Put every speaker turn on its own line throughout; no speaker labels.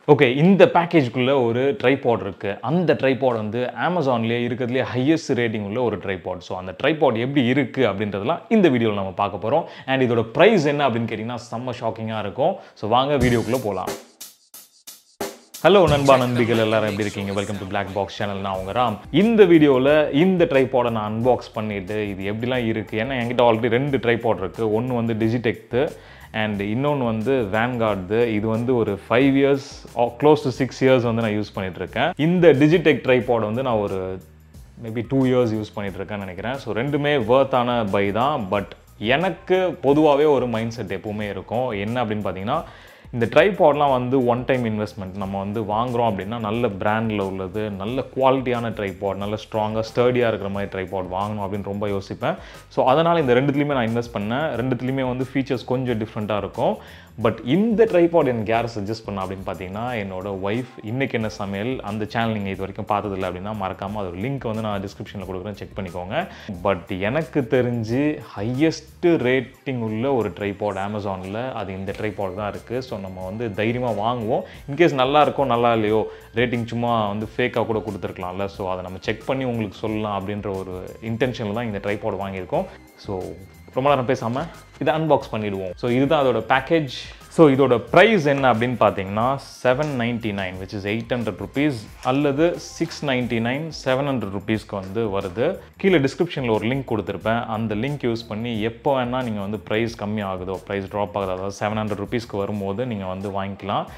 okay இந்த பேக்கேஜ்குள்ளே ஒரு tripod இருக்குது அந்த ட்ரைபாட் வந்து அமேசான்லேயே இருக்கிறதுலே ஹையஸ்ட் ரேட்டிங் உள்ள ஒரு ட்ரைபாட் ஸோ அந்த ட்ரைபாட் எப்படி இருக்குது அப்படின்றதெல்லாம் இந்த வீடியோவில் நம்ம பார்க்க போகிறோம் அண்ட் இதோட ப்ரைஸ் என்ன அப்படின்னு கேட்டிங்கன்னா செம்ம ஷாக்கிங்காக இருக்கும் ஸோ வாங்க வீடியோக்குள்ளே போகலாம் ஹலோ நண்பா நண்பிகள் எல்லாரும் எப்படி இருக்கீங்க welcome to black box channel நான் உங்க ராம் இந்த வீடியோவில் இந்த ட்ரைபாடை நான் அன்பாக்ஸ் பண்ணிட்டு இது எப்படிலாம் இருக்குது ஏன்னா என்கிட்ட ஆல்ரெடி ரெண்டு ட்ரைபாட் இருக்குது ஒன்று வந்து டிஜிடெக்து அண்ட் இன்னொன்று வந்து வேன்கார்டு இது வந்து ஒரு five years close to six years வந்து நான் யூஸ் பண்ணிட்டு இருக்கேன் இந்த டிஜிடெக் ட்ரைபாட் வந்து நான் ஒரு மேபி டூ இயர்ஸ் யூஸ் பண்ணிட்டு இருக்கேன்னு நினைக்கிறேன் ஸோ ரெண்டுமே வேர்த்தான பை தான் பட் எனக்கு பொதுவாகவே ஒரு மைண்ட் செட் எப்பவுமே இருக்கும் என்ன அப்படின்னு பார்த்தீங்கன்னா இந்த ட்ரைபாட்லாம் வந்து ஒன் டைம் இன்வெஸ்ட்மெண்ட் நம்ம வந்து வாங்குறோம் அப்படின்னா நல்ல பிராண்டில் உள்ளது நல்ல குவாலிட்டியான ட்ரைபாட் நல்ல ஸ்ட்ராங்காக ஸ்டர்டியாக இருக்கிற மாதிரி ட்ரைபாட் வாங்கணும் அப்படின்னு ரொம்ப யோசிப்பேன் ஸோ அதனால் இந்த ரெண்டுத்துலேயுமே நான் இன்வெஸ்ட் பண்ணேன் ரெண்டுத்துலேயுமே வந்து ஃபீச்சர்ஸ் கொஞ்சம் டிஃப்ரெண்ட்டாக இருக்கும் பட் இந்த ட்ரைபாட் எனக்கு யார் சஜஸ்ட் பண்ண அப்படின்னு பார்த்தீங்கன்னா என்னோட ஒய்ஃப் இன்னைக்கு என்ன சமையல் அந்த சேனல் நீங்கள் இது வரைக்கும் பார்த்ததில்ல அப்படின்னா மறக்காமல் அதோட லிங்க் வந்து நான் டிஸ்கிரிப்ஷனில் கொடுக்குறேன் செக் பண்ணிக்கோங்க பட் எனக்கு தெரிஞ்சு ஹையஸ்ட் ரேட்டிங் உள்ள ஒரு ட்ரைபாட் அமேசானில் அது இந்த ட்ரைபாட் தான் இருக்குது ஸோ நம்ம வந்து தைரியமாக வாங்குவோம் இன்கேஸ் நல்லா இருக்கோ நல்லா இல்லையோ ரேட்டிங் சும்மா வந்து ஃபேக்காக கூட கொடுத்துருக்கலாம்ல ஸோ அதை நம்ம செக் பண்ணி உங்களுக்கு சொல்லலாம் அப்படின்ற ஒரு இன்டென்ஷனில் தான் இந்த ட்ரைபாட் வாங்கியிருக்கோம் ஸோ ரொம்ப நேரம் பேசாமல் இதை அன்பாக்ஸ் பண்ணிடுவோம் ஸோ இதுதான் அதோட பேக்கேஜ் ஸோ இதோட ப்ரைஸ் என்ன அப்படின்னு பார்த்தீங்கன்னா seven ninety nine which is eight hundred rupees அல்லது six ninety nine seven hundred ருபீஸ்க்கு வந்து வருது கீழே டிஸ்கிரிப்ஷனில் ஒரு லிங்க் கொடுத்துருப்பேன் அந்த லிங்க் யூஸ் பண்ணி எப்போ வேணால் நீங்கள் வந்து ப்ரைஸ் கம்மி ஆகுதோ ப்ரைஸ் ட்ராப் ஆகுதோ அதாவது செவன் ஹண்ட்ரட் ருபீஸ்க்கு வரும்போது நீங்கள் வந்து வாங்கிக்கலாம்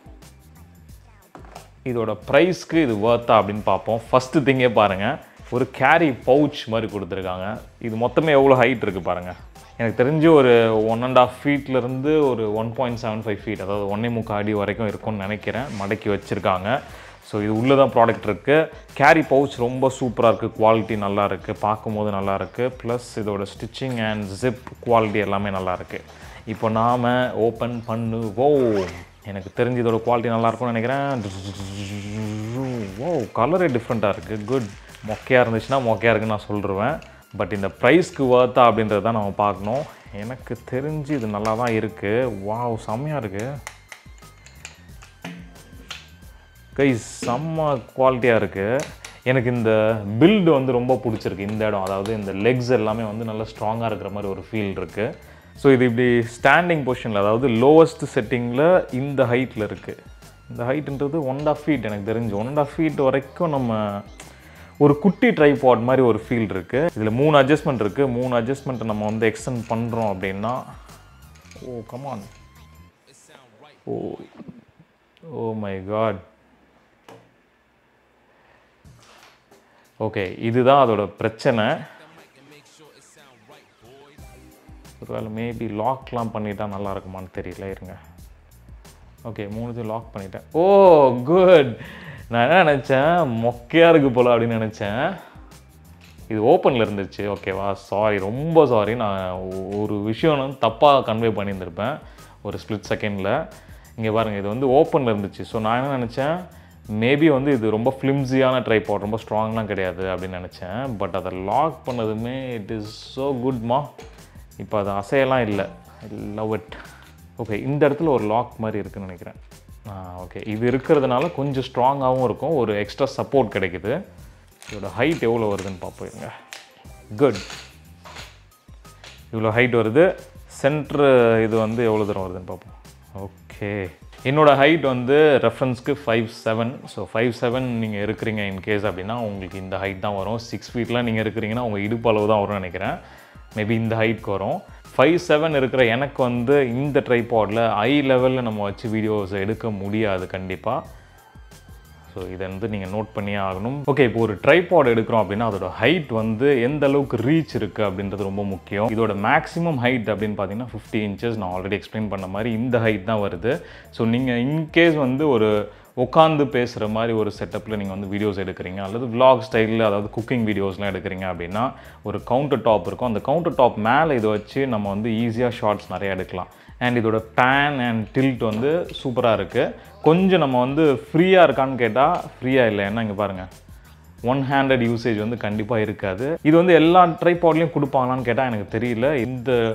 இதோட ப்ரைஸ்க்கு இது ஒர்த்தா அப்படின்னு பார்ப்போம் ஃபஸ்ட்டு திங்கே பாருங்கள் ஒரு கேரி பவுச் மாதிரி கொடுத்துருக்காங்க இது மொத்தமே எவ்வளோ ஹைட் இருக்குது பாருங்கள் எனக்கு தெரிஞ்சு ஒரு ஒன் அண்ட் ஆஃப் ஃபீட்லேருந்து ஒரு one point seven five feet அதாவது ஒன்னே முக்கால் அடி வரைக்கும் இருக்கும்னு நினைக்கிறேன் மடக்கி வச்சுருக்காங்க ஸோ இது உள்ளே தான் ப்ராடக்ட் இருக்குது கேரி பவுச் ரொம்ப சூப்பராக இருக்குது குவாலிட்டி நல்லா இருக்குது பார்க்கும்போது நல்லா இருக்குது ப்ளஸ் இதோட ஸ்டிச்சிங் அண்ட் ஜிப் குவாலிட்டி எல்லாமே நல்லா இருக்குது இப்போ நாம் ஓப்பன் பண்ணுவோம் எனக்கு தெரிஞ்சு இதோட குவாலிட்டி நல்லா இருக்கும்னு நினைக்கிறேன் ஓ கலரே டிஃப்ரெண்ட்டாக இருக்குது குட் மொக்கையாக இருந்துச்சுன்னா மொக்கையாக இருக்குன்னு நான் சொல்லிடுவேன் பட் இந்த ப்ரைஸ்க்கு ஒர்த்தா அப்படின்றத தான் நம்ம பார்க்கணும் எனக்கு தெரிஞ்சு இது நல்லா தான் இருக்குது வாவ் செம்மையாக இருக்குது கை செம்ம குவாலிட்டியாக இருக்குது எனக்கு இந்த பில்டு வந்து ரொம்ப பிடிச்சிருக்கு இந்த இடம் அதாவது இந்த லெக்ஸ் எல்லாமே வந்து நல்லா ஸ்ட்ராங்காக இருக்கிற மாதிரி ஒரு ஃபீல் இருக்குது ஸோ இது இப்படி ஸ்டாண்டிங் பொசிஷனில் அதாவது லோவஸ்ட் செட்டிங்கில் இந்த ஹைட்டில் இருக்குது இந்த ஹைட்டுன்றது ஒன் அண்ட் ஆஃப் ஃபீட் எனக்கு தெரிஞ்சு ஒன் அண்ட் ஆஃப் ஃபீட் வரைக்கும் நம்ம ஒரு குட்டி ட்ரைபாட் மாதிரி ஒரு ஃபீல் இருக்குது இதில் மூணு அட்ஜஸ்ட்மெண்ட் இருக்குது மூணு அட்ஜஸ்ட்மெண்ட்டை நம்ம வந்து எக்ஸ்டெண்ட் பண்ணுறோம் அப்படின்னா oh come on oh oh my god okay இதுதான் அதோட பிரச்சனை ஒருவேளை மேபி லாக்லாம் பண்ணிட்டா நல்லா இருக்குமான்னு தெரியல இருங்க ஓகே மூணுத்தையும் லாக் பண்ணிட்டேன் ஓ குட் நான் என்ன நினச்சேன் மொக்கையாக இருக்கு போல் அப்படின்னு நினச்சேன் இது ஓப்பனில் இருந்துச்சு ஓகேவா சாரி ரொம்ப சாரி நான் ஒரு விஷயம் வந்து தப்பாக கன்வே பண்ணியிருந்திருப்பேன் ஒரு ஸ்ப்ளிட் செகண்டில் இங்கே பாருங்கள் இது வந்து ஓப்பனில் இருந்துச்சு ஸோ நான் என்ன நினச்சேன் மேபி வந்து இது ரொம்ப ஃப்ளிம்ஸியான ட்ரைபாட் ரொம்ப ஸ்ட்ராங்லாம் கிடையாது அப்படின்னு நினச்சேன் பட் அதை லாக் பண்ணதுமே இட் இஸ் ஸோ குட்மா இப்போ அது அசையெல்லாம் இல்லை லவ் இட் ஓகே இந்த இடத்துல ஒரு லாக் மாதிரி இருக்குன்னு நினைக்கிறேன் ஓகே இது இருக்கிறதுனால கொஞ்சம் ஸ்ட்ராங்காகவும் இருக்கும் ஒரு எக்ஸ்ட்ரா சப்போர்ட் கிடைக்குது இதோட ஹைட் எவ்வளோ வருதுன்னு பார்ப்போங்க குட் இவ்வளோ ஹைட் வருது சென்ட்ரு இது வந்து எவ்வளோ தூரம் வருதுன்னு பார்ப்போம் ஓகே என்னோடய ஹைட் வந்து ரெஃபரன்ஸ்க்கு five seven so five seven நீங்கள் இருக்கிறீங்க இன்கேஸ் அப்படின்னா உங்களுக்கு இந்த ஹைட் தான் வரும் சிக்ஸ் ஃபீட்லாம் நீங்கள் இருக்கிறீங்கன்னா உங்கள் இடுப்பு அளவு தான் வரும்னு நினைக்கிறேன் மேபி இந்த ஹைட்க்கு வரும் ஃபைவ் செவன் இருக்கிற எனக்கு வந்து இந்த ட்ரைபாடில் ஐ லெவலில் நம்ம வச்சு வீடியோஸ் எடுக்க முடியாது கண்டிப்பாக ஸோ இதை வந்து நீங்கள் நோட் பண்ணியே ஆகணும் ஓகே இப்போ ஒரு ட்ரைபாட் எடுக்கிறோம் அப்படின்னா அதோட ஹைட் வந்து எந்த அளவுக்கு ரீச் இருக்குது அப்படின்றது ரொம்ப முக்கியம் இதோட மேக்ஸிமம் ஹைட் அப்படின்னு பார்த்தீங்கன்னா ஃபிஃப்டி இன்ச்சஸ் நான் ஆல்ரெடி எக்ஸ்பிளைன் பண்ண மாதிரி இந்த ஹைட் தான் வருது ஸோ நீங்கள் இன்கேஸ் வந்து ஒரு உட்காந்து பேசுகிற மாதிரி ஒரு செட்டப்பில் நீங்கள் வந்து வீடியோஸ் எடுக்கிறீங்க அல்லது விலாக் ஸ்டைலில் அதாவது குக்கிங் வீடியோஸ்லாம் எடுக்கிறீங்க அப்படின்னா ஒரு கவுண்டர் டாப் இருக்கும் அந்த கவுண்டர் டாப் மேலே இதை வச்சு நம்ம வந்து ஈஸியாக ஷார்ட்ஸ் நிறைய எடுக்கலாம் அண்ட் இதோட பேன் அண்ட் டில்ட் வந்து சூப்பராக இருக்குது கொஞ்சம் நம்ம வந்து ஃப்ரீயாக இருக்கான்னு கேட்டால் ஃப்ரீயாக இல்லை ஏன்னா இங்கே பாருங்கள் ஒன் ஹேண்டட் யூசேஜ் வந்து கண்டிப்பாக இருக்காது இது வந்து எல்லா ட்ரைபாட்லேயும் கொடுப்பாங்களான்னு கேட்டால் எனக்கு தெரியல இந்த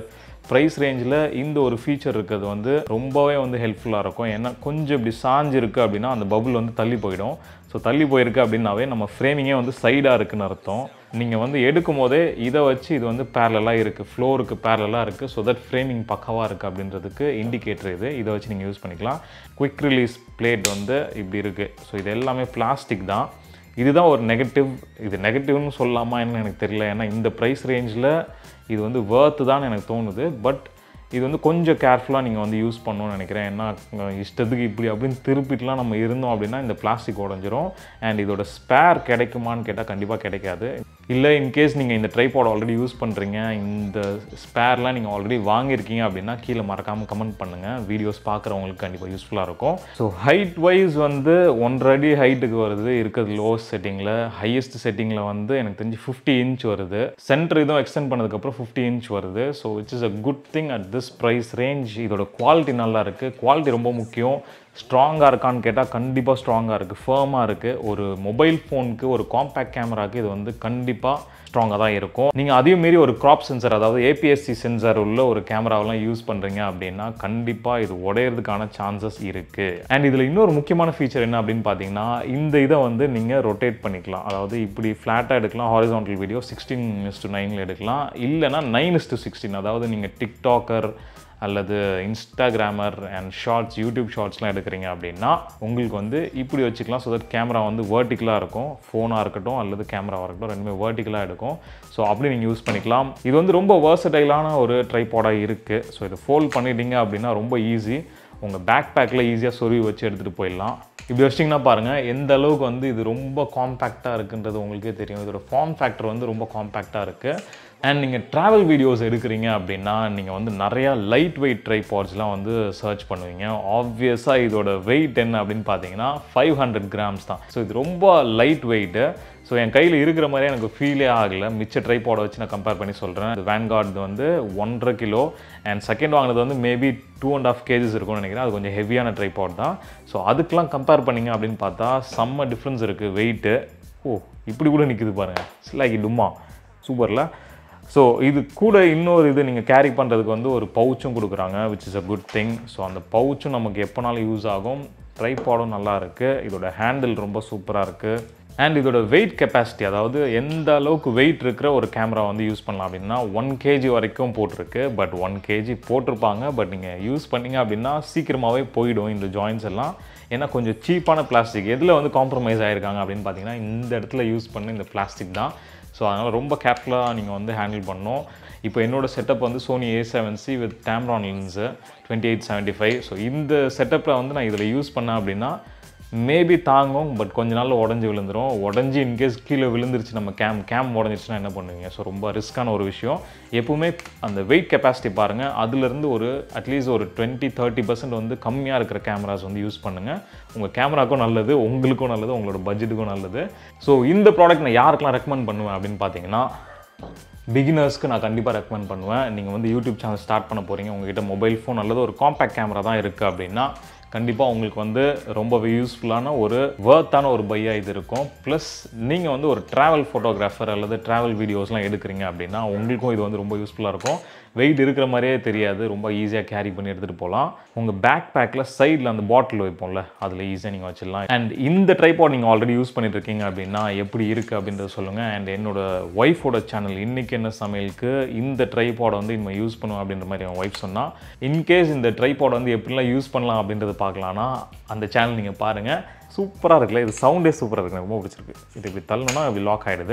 ப்ரைஸ் ரேஞ்சில் இந்த ஒரு ஃபீச்சர் இருக்கிறது வந்து ரொம்பவே வந்து ஹெல்ப்ஃபுல்லாக இருக்கும் ஏன்னா கொஞ்சம் இப்படி சாஞ்சு இருக்குது அப்படின்னா அந்த பபுள் வந்து தள்ளி போயிடும் ஸோ தள்ளி போயிருக்கு அப்படின்னாவே நம்ம ஃப்ரேமிங்கே வந்து சைடாக இருக்குன்னு அர்த்தம் நீங்கள் வந்து எடுக்கும் போதே இதை வச்சு இது வந்து பேரலாக இருக்குது ஃப்ளோருக்கு பேரலாக இருக்குது ஸோ தட் ஃப்ரேமிங் பக்கவாக இருக்குது அப்படின்றதுக்கு இண்டிகேட்டர் இது இதை வச்சு நீங்கள் யூஸ் பண்ணிக்கலாம் குவிக் ரிலீஸ் பிளேட் வந்து இப்படி இருக்குது ஸோ இது எல்லாமே பிளாஸ்டிக் தான் இதுதான் ஒரு நெகட்டிவ் இது நெகட்டிவ்னு சொல்லலாமா என்ன எனக்கு தெரியல ஏன்னா இந்த ப்ரைஸ் ரேஞ்சில் இது வந்து வேர்த்து தான் எனக்கு தோணுது பட் இது வந்து கொஞ்சம் கேர்ஃபுல்லாக நீங்கள் வந்து யூஸ் பண்ணணும்னு நினைக்கிறேன் ஏன்னா அஹ் இஷ்டத்துக்கு இப்படி அப்படின்னு திருப்பிட்டுலாம் நம்ம இருந்தோம் அப்படின்னா இந்த பிளாஸ்டிக் உடஞ்சிரும் அண்ட் இதோட ஸ்பேர் கிடைக்குமான்னு கேட்டால் கண்டிப்பாக கிடைக்காது இல்லை இன்கேஸ் நீங்கள் இந்த ட்ரைபாட் ஆல்ரெடி யூஸ் பண்ணுறீங்க இந்த ஸ்பேர்லாம் நீங்கள் ஆல்ரெடி வாங்கியிருக்கீங்க அப்படின்னா கீழே மறக்காமல் கமெண்ட் பண்ணுங்கள் வீடியோஸ் பார்க்குறவங்களுக்கு கண்டிப்பாக யூஸ்ஃபுல்லாக இருக்கும் ஸோ ஹைட் வைஸ் வந்து ஒன்றரை அடி ஹைட்டுக்கு வருது இருக்கிறது லோவஸ்ட் செட்டிங்கில் ஹையஸ்ட் செட்டிங்கில் வந்து எனக்கு தெரிஞ்சு ஃபிஃப்டி இன்ச் வருது சென்டர் இதுவும் எக்ஸ்டெண்ட் பண்ணதுக்கப்புறம் ஃபிஃப்டி இன்ச் வருது so it's is a good thing at this price range இதோட குவாலிட்டி நல்லா இருக்குது குவாலிட்டி ரொம்ப முக்கியம் ஸ்ட்ராங்காக இருக்கான்னு கேட்டால் கண்டிப்பாக ஸ்ட்ராங்காக இருக்குது ஃபேமாக இருக்குது ஒரு மொபைல் ஃபோனுக்கு ஒரு காம்பேக்ட் கேமராக்கு இது வந்து கண்டிப்பாக ஸ்ட்ராங்காக தான் இருக்கும் நீங்கள் அதையும் மீறி ஒரு க்ராப் சென்சர் அதாவது ஏபிஎஸ்சி சென்சார் உள்ள ஒரு கேமராவெல்லாம் யூஸ் பண்ணுறீங்க அப்படின்னா கண்டிப்பாக இது உடையிறதுக்கான சான்சஸ் இருக்குது அண்ட் இதில் இன்னொரு முக்கியமான ஃபீச்சர் என்ன அப்படின்னு பார்த்தீங்கன்னா இந்த இதை வந்து நீங்கள் ரொட்டேட் பண்ணிக்கலாம் அதாவது இப்படி ஃப்ளாட்டாக எடுக்கலாம் horizontal video sixteen is to நைனில் எடுக்கலாம் இல்லைனா நைன் இஸ் டு சிக்ஸ்டீன் அதாவது நீங்கள் டிக்டாக்கர் அல்லது இன்ஸ்டாகிராமர் அண்ட் ஷார்ட்ஸ் யூடியூப் ஷார்ட்ஸ்லாம் எடுக்கிறீங்க அப்படின்னா உங்களுக்கு வந்து இப்படி வச்சுக்கலாம் ஸோ தட் கேமரா வந்து வேர்ட்டிக்கலாக இருக்கும் ஃபோனாக இருக்கட்டும் அல்லது கேமராவாக இருக்கட்டும் ரெண்டுமே வேர்ட்டிக்கலாக எடுக்கும் ஸோ அப்படி நீங்கள் யூஸ் பண்ணிக்கலாம் இது வந்து ரொம்ப வேர்சடைலான ஒரு ட்ரைபாடாக இருக்குது ஸோ இதை ஃபோல்ட் பண்ணிட்டீங்க அப்படின்னா ரொம்ப ஈஸி உங்கள் பேக் பேக்கில் ஈஸியாக சொருவி வச்சு எடுத்துகிட்டு போயிடலாம் இப்படி வச்சிட்டிங்கன்னா பாருங்கள் எந்த அளவுக்கு வந்து இது ரொம்ப காம்பேக்டாக இருக்குன்றது உங்களுக்கே தெரியும் இதோட ஃபார்ம் ஃபேக்டர் வந்து ரொம்ப காம்பேக்டாக இருக்குது அண்ட் நீங்கள் ட்ராவல் வீடியோஸ் எடுக்கிறீங்க அப்படின்னா நீங்கள் வந்து நிறையா லைட் வெயிட் ட்ரைபாட்ஸ்லாம் வந்து சர்ச் பண்ணுவீங்க ஆப்வியஸாக இதோட வெயிட் என்ன அப்படின்னு பார்த்தீங்கன்னா ஃபைவ் ஹண்ட்ரட் கிராம்ஸ் தான் ஸோ இது ரொம்ப லைட் வெயிட்டு ஸோ என் கையில் இருக்கிற மாதிரியே எனக்கு ஃபீலே ஆகலை மிச்ச ட்ரைபாடை வச்சு நான் கம்பேர் பண்ணி சொல்கிறேன் இது வேன்கார்டு வந்து ஒன்றரை கிலோ அண்ட் செகண்ட் வாங்கினது வந்து maybe two and half KGs இருக்கும்னு நினைக்கிறேன் அது கொஞ்சம் ஹெவியான ட்ரைபாட் தான் ஸோ அதுக்கெலாம் கம்பேர் பண்ணிங்க அப்படின்னு பார்த்தா செம்ம டிஃப்ரென்ஸ் இருக்குது வெயிட்டு ஓ இப்படி கூட நிற்குது பாருங்கள் சிலாக்கி டும்மா சூப்பரில் ஸோ இது கூட இன்னொரு இது நீங்கள் கேரி பண்ணுறதுக்கு வந்து ஒரு பவுச்சும் கொடுக்குறாங்க which is a good thing so அந்த பவுச்சும் நமக்கு எப்போனாலும் யூஸ் ஆகும் ட்ரைபாடும் நல்லா இருக்குது இதோட ஹேண்டில் ரொம்ப சூப்பராக இருக்குது அண்ட் இதோட வெயிட் கெப்பாசிட்டி அதாவது எந்த அளவுக்கு வெயிட் இருக்கிற ஒரு கேமரா வந்து யூஸ் பண்ணலாம் அப்படின்னா ஒன் கேஜி வரைக்கும் போட்டிருக்கு பட் ஒன் கேஜி போட்டிருப்பாங்க பட் நீங்கள் யூஸ் பண்ணீங்க அப்படின்னா சீக்கிரமாகவே போயிடும் இந்த ஜாயின்ஸ் எல்லாம் ஏன்னா கொஞ்சம் சீப்பான பிளாஸ்டிக் எதில் வந்து காம்ப்ரமைஸ் ஆகிருக்காங்க அப்படின்னு பார்த்தீங்கன்னா இந்த இடத்துல யூஸ் பண்ண இந்த பிளாஸ்டிக் தான் ஸோ அதனால் ரொம்ப கேர்ஃபுல்லாக நீங்கள் வந்து ஹேண்டில் பண்ணணும் இப்போ என்னோட செட்டப் வந்து Sony A seven C with Tamron lens twenty eight seventy five so இந்த செட்டப்பில் வந்து நான் இதில் யூஸ் பண்ணேன் அப்படின்னா மேபி தாங்கும் பட் கொஞ்ச நாளில் உடஞ்சி விழுந்துரும் உடஞ்சி இன்கேஸ் கீழே விழுந்துருச்சு நம்ம கேம் கேம் உடஞ்சிருச்சுன்னா என்ன பண்ணுவீங்க ஸோ ரொம்ப ரிஸ்க்கான ஒரு விஷயம் எப்பவுமே அந்த வெயிட் கெப்பாசிட்டி பாருங்கள் அதுலேருந்து ஒரு அட்லீஸ்ட் ஒரு டுவெண்ட்டி தேர்ட்டி பர்சன்ட் வந்து கம்மியாக இருக்கிற கேமராஸ் வந்து யூஸ் பண்ணுங்கள் உங்கள் கேமராக்கும் நல்லது உங்களுக்கும் நல்லது உங்களோட பட்ஜெட்டுக்கும் நல்லது ஸோ இந்த ப்ராடக்ட் நான் யாருக்கெல்லாம் ரெக்கமெண்ட் பண்ணுவேன் அப்படின்னு பார்த்தீங்கன்னா பிகினர்ஸ்க்கு நான் கண்டிப்பாக ரெக்கமெண்ட் பண்ணுவேன் நீங்கள் வந்து யூடியூப் சேனல் ஸ்டார்ட் பண்ண போகிறீங்க உங்ககிட்ட மொபைல் ஃபோன் அல்லது ஒரு காம்பேக்ட் கேமரா தான் இருக்குது அப்படின்னா கண்டிப்பாக உங்களுக்கு வந்து ரொம்பவே யூஸ்ஃபுல்லான ஒரு வேர்த்தான ஒரு பையாக இது இருக்கும் ப்ளஸ் நீங்கள் வந்து ஒரு ட்ராவல் ஃபோட்டோகிராஃபர் அல்லது ட்ராவல் வீடியோஸ்லாம் எடுக்கிறீங்க அப்படின்னா உங்களுக்கும் இது வந்து ரொம்ப யூஸ்ஃபுல்லாக இருக்கும் வெயிட் இருக்கிற மாதிரியே தெரியாது ரொம்ப ஈஸியாக கேரி பண்ணி எடுத்துகிட்டு போகலாம் உங்கள் பேக் பேக்கில் சைடில் அந்த பாட்டில் வைப்போம்ல அதில் ஈஸியாக நீங்கள் வச்சிடலாம் அண்ட் இந்த ட்ரைபாட் நீங்கள் ஆல்ரெடி யூஸ் பண்ணிட்டு இருக்கீங்க அப்படின்னா எப்படி இருக்குது அப்படின்றத சொல்லுங்கள் அண்ட் என்னோட ஒய்ஃபோட சேனல் இன்றைக்கி என்ன சமையலுக்கு இந்த ட்ரைபாடை வந்து இனிமேல் யூஸ் பண்ணுவோம் அப்படின்ற மாதிரி என் ஒய்ஃப் சொன்னால் இன்கேஸ் இந்த ட்ரைபாட் வந்து எப்படிலாம் யூஸ் பண்ணலாம் அப்படின்றத பார்க்கலான்னா அந்த சேனல் நீங்கள் பாருங்கள் சூப்பராக இருக்குல்ல இது சவுண்டே சூப்பராக இருக்கு எனக்கு ரொம்ப பிடிச்சிருக்கு இது இப்படி தள்ளணும்னா இப்படி லாக் ஆகிடுது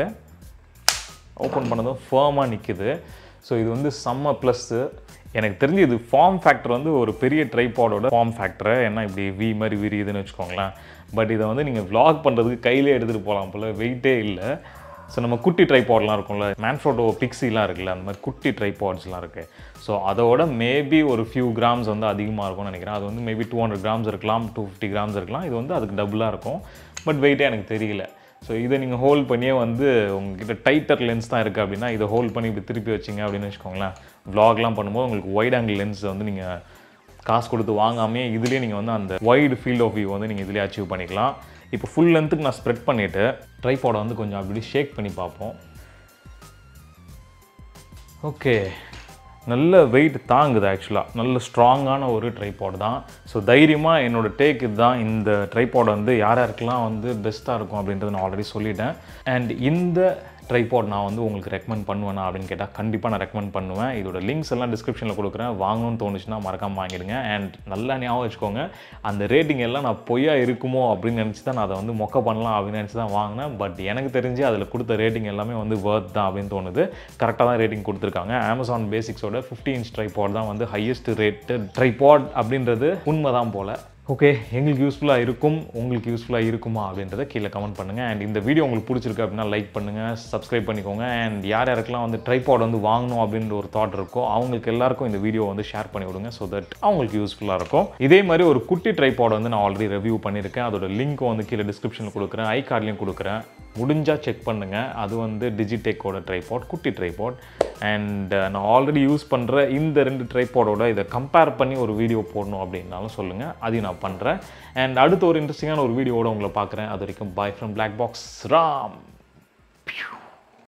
ஓப்பன் பண்ணதும் ஃபேமாக நிற்குது ஸோ இது வந்து செம்ம ப்ளஸ்ஸு எனக்கு தெரிஞ்சு இது ஃபார்ம் ஃபேக்டர் வந்து ஒரு பெரிய ட்ரைபாடோட ஃபார்ம் ஃபேக்டரை ஏன்னா இப்படி வி மாதிரி விரியுதுன்னு வச்சுக்கோங்களேன் பட் இதை வந்து நீங்கள் vlog பண்ணுறதுக்கு கையிலே எடுத்துகிட்டு போகலாம் போல் வெயிட்டே இல்லை ஸோ நம்ம குட்டி ட்ரைபாட்லாம் இருக்கும்ல மேன்ஃபோட்டோ பிக்ஸிலாம் இருக்குல்ல அந்த மாதிரி குட்டி ட்ரைபாட்ஸ்லாம் இருக்குது ஸோ அதோட மேபி ஒரு ஃபியூ கிராம்ஸ் வந்து அதிகமாக இருக்கும்னு நினைக்கிறேன் அது வந்து மேபி டூ ஹண்ட்ரட் கிராம்ஸ் இருக்கலாம் டூ ஃபிஃப்டி கிராம்ஸ் இருக்கலாம் இது வந்து அதுக்கு டபுளாக இருக்கும் பட் வெயிட்டே எனக்கு தெரியல ஸோ இதை நீங்கள் ஹோல்ட் பண்ணியே வந்து உங்ககிட்ட டைட்டர் லென்ஸ் தான் இருக்குது அப்படின்னா இதை ஹோல்ட் பண்ணி இப்படி திருப்பி வச்சிங்க அப்படின்னு வச்சுக்கோங்களேன் vlogலாம் பண்ணும்போது உங்களுக்கு வைட் ஆங்கிள் லென்ஸ் வந்து நீங்கள் காசு கொடுத்து வாங்காமே இதுலேயே நீங்கள் வந்து அந்த வைடு ஃபீல்ட் ஆஃப் வியூ வந்து நீங்கள் இதுலேயே அச்சீவ் பண்ணிக்கலாம் இப்போ ஃபுல் லென்த்துக்கு நான் ஸ்ப்ரெட் பண்ணிவிட்டு ட்ரைபாடை வந்து கொஞ்சம் அப்படி ஷேக் பண்ணி பார்ப்போம் ஓகே நல்ல வெயிட் தாங்குது ஆக்சுவலாக நல்ல ஸ்ட்ராங்கான ஒரு ட்ரைபாட் தான் ஸோ தைரியமாக என்னோட டேக் இதுதான் இந்த ட்ரைபாட் வந்து யார் யாருக்கெல்லாம் வந்து பெஸ்ட்டாக இருக்கும் அப்படின்றத நான் ஆல்ரெடி சொல்லிட்டேன் அண்ட் இந்த ட்ரைபாட் நான் வந்து உங்களுக்கு ரெக்கமெண்ட் பண்ணுவேனா அப்படின்னு கேட்டால் கண்டிப்பாக நான் ரெக்கமெண்ட் பண்ணுவேன் இதோட லிங்க்ஸ் எல்லாம் டிஸ்கிரிப்ஷனில் கொடுக்குறேன் வாங்கணும்னு தோணுச்சுன்னா மறக்காமல் வாங்கிடுங்க அண்ட் நல்லா ஞாபகம் வச்சுக்கோங்க அந்த ரேட்டிங் எல்லாம் நான் பொய்யா இருக்குமோ அப்படின்னு நினச்சி தான் நான் அதை வந்து மொக்க பண்ணலாம் அப்படின்னு நினச்சி தான் வாங்கினேன் பட் எனக்கு தெரிஞ்சு அதில் கொடுத்த ரேட்டிங் எல்லாமே வந்து ஒர்த் தான் அப்படின்னு தோணுது கரெக்டாக தான் ரேட்டிங் கொடுத்துருக்காங்க அமேசான் பேசிக்ஸோட ஃபிஃப்டி இன்ச் ட்ரைபாட் தான் வந்து ஹையஸ்ட் ரேட்டட் ட்ரைபாட் அப்படின்றது உண்மை தான் போல் ஓகே எங்களுக்கு யூஸ்ஃபுல்லாக இருக்கும் உங்களுக்கு யூஸ்ஃபுல்லாக இருக்குமா அப்படின்றத கீழே கமெண்ட் பண்ணுங்கள் அண்ட் இந்த வீடியோ உங்களுக்கு பிடிச்சிருக்கு அப்படின்னா லைக் பண்ணுங்கள் சப்ஸ்கிரைப் பண்ணிக்கோங்க அண்ட் யார் யாருக்கெல்லாம் வந்து ட்ரைபாட் வந்து வாங்கணும் அப்படின்ற ஒரு தாட் இருக்கோ அவங்களுக்கு எல்லாருக்கும் இந்த வீடியோ வந்து ஷேர் பண்ணி விடுங்க ஸோ தட் அவங்களுக்கு யூஸ்ஃபுல்லாக இருக்கும் இதே மாதிரி ஒரு குட்டி ட்ரைபாட் வந்து நான் ஆல்ரெடி ரிவ்யூ பண்ணியிருக்கேன் அதோட லிங்க்கும் வந்து கீழே டிஸ்கிரிப்ஷனில் கொடுக்குறேன் ஐ கார்ட்லேயும் கொடுக்குறேன் முடிஞ்சால் செக் பண்ணுங்கள் அது வந்து டிஜிடெக்கோட ட்ரைபாட் குட்டி ட்ரைபாட் அண்ட் நான் ஆல்ரெடி யூஸ் பண்ணுற இந்த ரெண்டு ட்ரைபாடோட இதை கம்பேர் பண்ணி ஒரு வீடியோ போடணும் அப்படின்னாலும் சொல்லுங்கள் அதையும் நான் பண்ணுறேன் அண்ட் அடுத்த ஒரு இன்ட்ரெஸ்டிங்கான ஒரு வீடியோவோட உங்களை பார்க்குறேன் அது வரைக்கும் bye from black box Ram